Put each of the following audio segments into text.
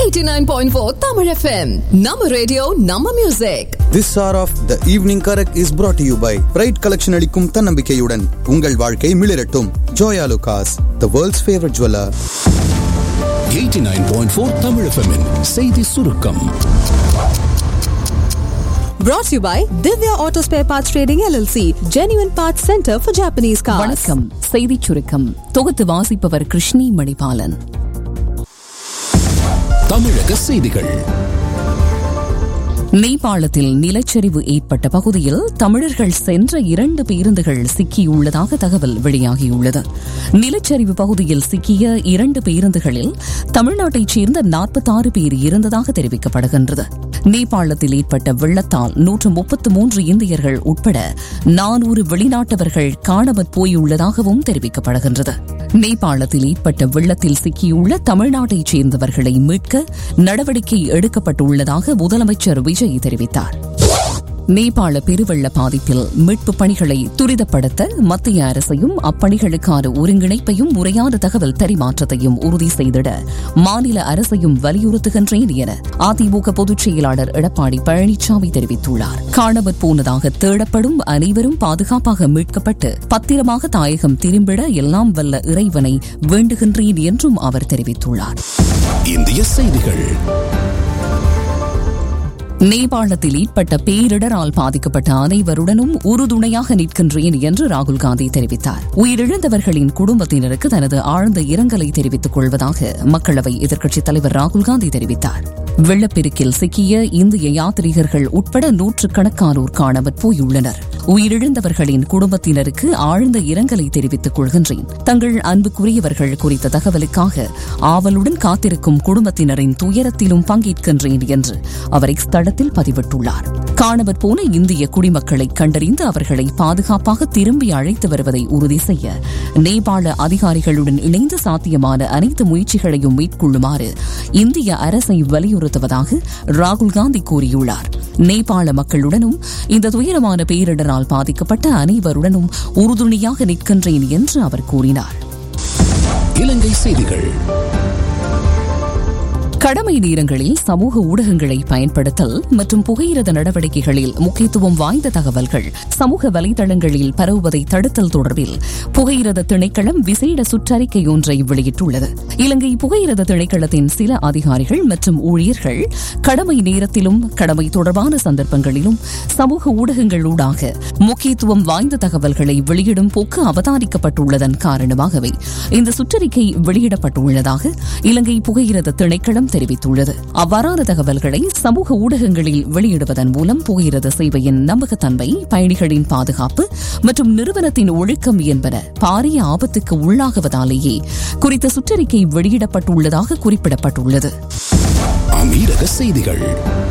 89.4 Tamil FM. Nama radio, Nama music. This hour of the evening correct is brought to you by bright collection அளிக்கும் தன்னம்பிக்கையுடன் உங்கள் வாழ்க்கை மிளிரட்டும் Joyalukkas the world's favourite jeweller 89.4 Tamil FM -இன் செய்தி சுருக்கம் Brought to you by Divya Auto Spare Parts Trading LLC, Genuine Parts Center for Japanese cars. வணக்கம் செய்திச் சுருக்கம் தொகுத்து வாசிப்பவர் கிருஷ்ணி மணிபாலன் தமிழக செய்திகள் நேபாளத்தில் நிலச்சரிவு ஏற்பட்ட பகுதியில் தமிழர்கள் சென்ற இரண்டு பேருந்துகள் சிக்கியுள்ளதாக தகவல் வெளியாகியுள்ளது நிலச்சரிவு பகுதியில் சிக்கிய இரண்டு பேருந்துகளில் தமிழ்நாட்டைச் சேர்ந்த நாற்பத்தாறு பேர் இருந்ததாக தெரிவிக்கப்படுகின்றது நேபாளத்தில் ஏற்பட்ட வெள்ளத்தால் நூற்று முப்பத்து மூன்று இந்தியர்கள் உட்பட நானூறு வெளிநாட்டவர்கள் காணாமற் போயுள்ளதாகவும் தெரிவிக்கப்படுகின்றது நேபாளத்தில் ஏற்பட்ட வெள்ளத்தில் சிக்கியுள்ள தமிழ்நாட்டைச் சேர்ந்தவர்களை மீட்க நடவடிக்கை எடுக்கப்பட்டுள்ளதாக முதலமைச்சர் விஜய் தெரிவித்தார் நேபாள பெருவெள்ள பாதிப்பில் மீட்புப் பணிகளை துரிதப்படுத்த மத்திய அரசையும் அப்பணிகளுக்கான ஒருங்கிணைப்பையும் முறையான தகவல் பரிமாற்றத்தையும் உறுதி செய்திட மாநில அரசையும் வலியுறுத்துகின்றேன் என அதிமுக பொதுச் செயலாளர் எடப்பாடி பழனிசாமி தெரிவித்துள்ளார் காணாமற் போனதாக தேடப்படும் அனைவரும் பாதுகாப்பாக மீட்கப்பட்டு பத்திரமாக தாயகம் திரும்பிட எல்லாம் வல்ல இறைவனை வேண்டுகின்றேன் என்றும் அவர் தெரிவித்துள்ளார் இந்திய செய்திகள் நேபாளத்தில் ஏற்பட்ட பேரிடரால் பாதிக்கப்பட்ட அனைவருடனும் உறுதுணையாக நிற்கின்றேன் என்று ராகுல் காந்தி தெரிவித்தார் உயிரிழந்தவர்களின் குடும்பத்தினருக்கு தனது ஆழ்ந்த இரங்கலை தெரிவித்துக் கொள்வதாக மக்களவை எதிர்க்கட்சித் தலைவர் ராகுல் காந்தி தெரிவித்தார் வெள்ளப்பெருக்கில் சிக்கிய இந்திய யாத்ரீகர்கள் உட்பட நூற்றுக்கணக்கானோர் காணாமற் போயுள்ளனர் உயிரிழந்தவர்களின் குடும்பத்தினருக்கு ஆழ்ந்த இரங்கலை தெரிவித்துக் கொள்கின்றேன் தங்கள் அன்புக்குரியவர்கள் குறித்த தகவலுக்காக ஆவலுடன் காத்திருக்கும் குடும்பத்தினரின் துயரத்திலும் பங்கேற்கின்றேன் என்று அவர் எக்ஸ் தளத்தில் பதிவிட்டுள்ளார் காணவர் போன இந்திய குடிமக்களை கண்டறிந்து அவர்களை பாதுகாப்பாக திரும்பி அழைத்து வருவதை உறுதி செய்ய நேபாள அதிகாரிகளுடன் இணைந்து சாத்தியமான அனைத்து முயற்சிகளையும் மேற்கொள்ளுமாறு இந்திய அரசை வலியுறுத்துவதாக ராகுல் காந்தி கூறியுள்ளார் நேபாள மக்களுடனும் இந்த துயரமான பேரிடரால் பாதிக்கப்பட்ட அனைவருடனும் உறுதுணையாக நிற்கின்றேன் என்று அவர் கூறினார் இலங்கை செய்திகள் கடமை நேரங்களில் சமூக ஊடகங்களை பயன்படுத்தல் மற்றும் புகையிரத நடவடிக்கைகளில் முக்கியத்துவம் வாய்ந்த தகவல்கள் சமூக வலைதளங்களில் பரவுவதை தடுத்தல் தொடர்பில் புகையிரத திணைக்களம் விசேட சுற்றறிக்கை ஒன்றை வெளியிட்டுள்ளது இலங்கை புகையிரத திணைக்களத்தின் சில அதிகாரிகள் மற்றும் ஊழியர்கள் கடமை நேரத்திலும் கடமை தொடர்பான சந்தர்ப்பங்களிலும் சமூக ஊடகங்களூடாக முக்கியத்துவம் வாய்ந்த தகவல்களை வெளியிடும் போக்கு அவதானிக்கப்பட்டுள்ளதன் காரணமாகவே இந்த சுற்றறிக்கை வெளியிடப்பட்டுள்ளதாக இலங்கை புகையிரத திணைக்களம் தெரிவித்துள்ளது அவ்வாறான தகவல்களை சமூக ஊடகங்களில் வெளியிடுவதன் மூலம் புகையிரத சேவையின் நம்பகத்தன்மை பயணிகளின் பாதுகாப்பு மற்றும் நிறுவனத்தின் ஒழுக்கம் என்பன பாரிய ஆபத்துக்கு உள்ளாகுவதாலேயே குறித்த சுற்றறிக்கை வெளியிடப்பட்டுள்ளதாக குறிப்பிடப்பட்டுள்ளது அமீரக செய்திகள்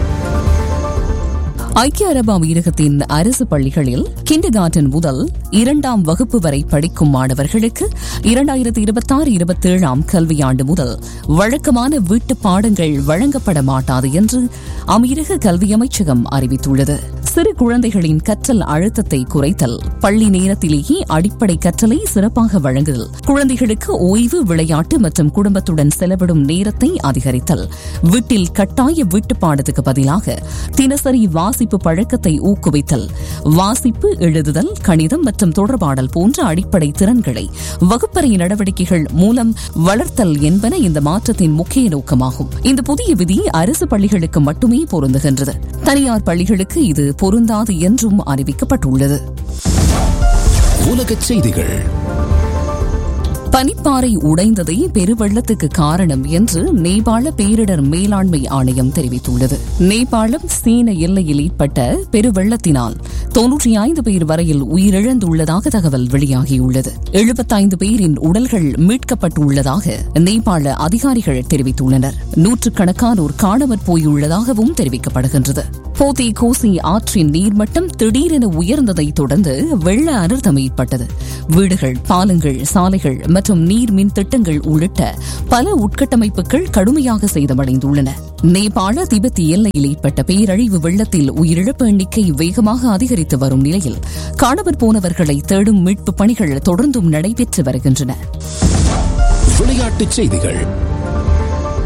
ஐக்கிய அரபு அமீரகத்தின் அரசு பள்ளிகளில் கிண்டர் கார்டன் முதல் இரண்டாம் வகுப்பு வரை படிக்கும் மாணவர்களுக்கு இரண்டாயிரத்தி இருபத்தாறு இருபத்தேழாம் கல்வியாண்டு முதல் வழக்கமான வீட்டு பாடங்கள் வழங்கப்பட மாட்டாது என்று அமீரக கல்வி அமைச்சகம் அறிவித்துள்ளது சிறு குழந்தைகளின் கற்றல் அழுத்தத்தை குறைத்தல் பள்ளி நேரத்திலேயே அடிப்படை கற்றலை சிறப்பாக வழங்குதல் குழந்தைகளுக்கு ஓய்வு விளையாட்டு மற்றும் குடும்பத்துடன் செலவிடும் நேரத்தை அதிகரித்தல் வீட்டில் கட்டாய வீட்டு பாடத்துக்கு பதிலாக தினசரி வாசிப்பு பழக்கத்தை ஊக்குவித்தல் வாசிப்பு எழுதுதல் கணிதம் மற்றும் தொடர்பாடல் போன்ற அடிப்படை திறன்களை வகுப்பறை நடவடிக்கைகள் மூலம் வளர்த்தல் என்பன இந்த மாற்றத்தின் முக்கிய நோக்கமாகும் இந்த புதிய விதி அரசு பள்ளிகளுக்கு மட்டுமே பொருந்துகின்றது தனியார் பள்ளிகளுக்கு இது பொருந்தாது என்றும் அறிவிக்கப்பட்டுள்ளது உலகச் செய்திகள் பனிப்பாறை உடைந்ததே பெருவெள்ளத்துக்கு காரணம் என்று நேபாள பேரிடர் மேலாண்மை ஆணையம் தெரிவித்துள்ளது நேபாளம் சீன எல்லையில் ஏற்பட்ட பெருவெள்ளத்தினால் தொன்னூற்றி ஐந்து பேர் வரையில் உயிரிழந்துள்ளதாக தகவல் வெளியாகியுள்ளது எழுபத்தைந்து பேரின் உடல்கள் மீட்கப்பட்டுள்ளதாக நேபாள அதிகாரிகள் தெரிவித்துள்ளனர் நூற்றுக்கணக்கானோர் காணாமற் போயுள்ளதாகவும் தெரிவிக்கப்படுகின்றது போதி கோசி ஆற்றின் நீர்மட்டம் திடீரென உயர்ந்ததை தொடர்ந்து வெள்ள அனர்த்தம் ஏற்பட்டது வீடுகள் பாலங்கள் சாலைகள் மற்றும் நீர் மின் திட்டங்கள் உள்ளிட்ட பல உட்கட்டமைப்புகள் கடுமையாக சேதமடைந்துள்ளன நேபாள திபெத் எல்லையில் ஏற்பட்ட பேரழிவு வெள்ளத்தில் உயிரிழப்பு எண்ணிக்கை வேகமாக அதிகரித்து வரும் நிலையில் காணவர் போனவர்களை தேடும் மீட்புப் பணிகள் தொடர்ந்தும் நடைபெற்று வருகின்றன விளையாட்டுச் செய்திகள்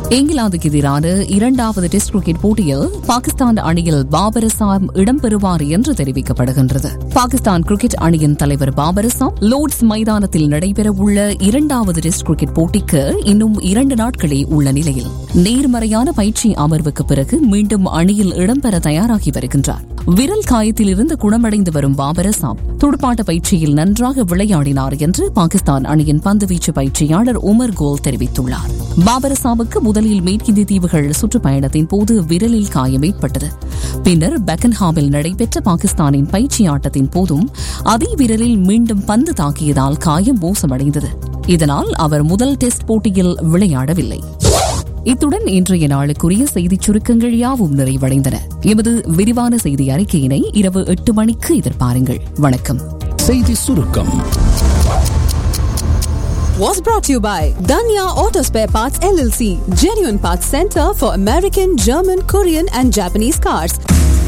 இங்கிலாந்துக்கு எதிரான இரண்டாவது டெஸ்ட் கிரிக்கெட் போட்டியில் பாகிஸ்தான் அணியில் பாபர் அசாம் இடம்பெறுவார் என்று தெரிவிக்கப்படுகின்றது பாகிஸ்தான் கிரிக்கெட் அணியின் தலைவர் பாபர் அசாம் லோர்ட்ஸ் மைதானத்தில் நடைபெறவுள்ள இரண்டாவது டெஸ்ட் கிரிக்கெட் போட்டிக்கு இன்னும் இரண்டு நாட்களே உள்ள நிலையில் நேர்மறையான பயிற்சி அமர்வுக்கு பிறகு மீண்டும் அணியில் இடம்பெற தயாராகி வருகின்றார் விரல் காயத்தில் இருந்து குணமடைந்து வரும் பாபர் அசாம் துடுப்பாட்ட பயிற்சியில் நன்றாக விளையாடினார் என்று பாகிஸ்தான் அணியின் பந்துவீச்சு பயிற்சியாளர் உமர் கோல் தெரிவித்துள்ளார் பாபர் அசாமுக்கு முதலில் மேற்கிந்திய தீவுகள் சுற்றுப்பயணத்தின் போது விரலில் காயம் ஏற்பட்டது பின்னர் பெக்கன்ஹாமில் நடைபெற்ற பாகிஸ்தானின் பயிற்சி ஆட்டத்தின் போதும் அதே விரலில் மீண்டும் பந்து தாக்கியதால் காயம் மோசமடைந்தது இதனால் அவர் முதல் டெஸ்ட் போட்டியில் விளையாடவில்லை இத்துடன் இன்றைய நாளுக்குரிய செய்திச் சுருக்கங்கள் யாவும் நிறைவடைந்தன எமது விரிவான செய்தி அறிக்கையினை இரவு எட்டு மணிக்கு எதிர்பாருங்கள் வணக்கம் செய்தி சுருக்கம் Was brought to you by Danya Auto Spare Parts LLC, genuine parts center for American, German, Korean, and Japanese cars.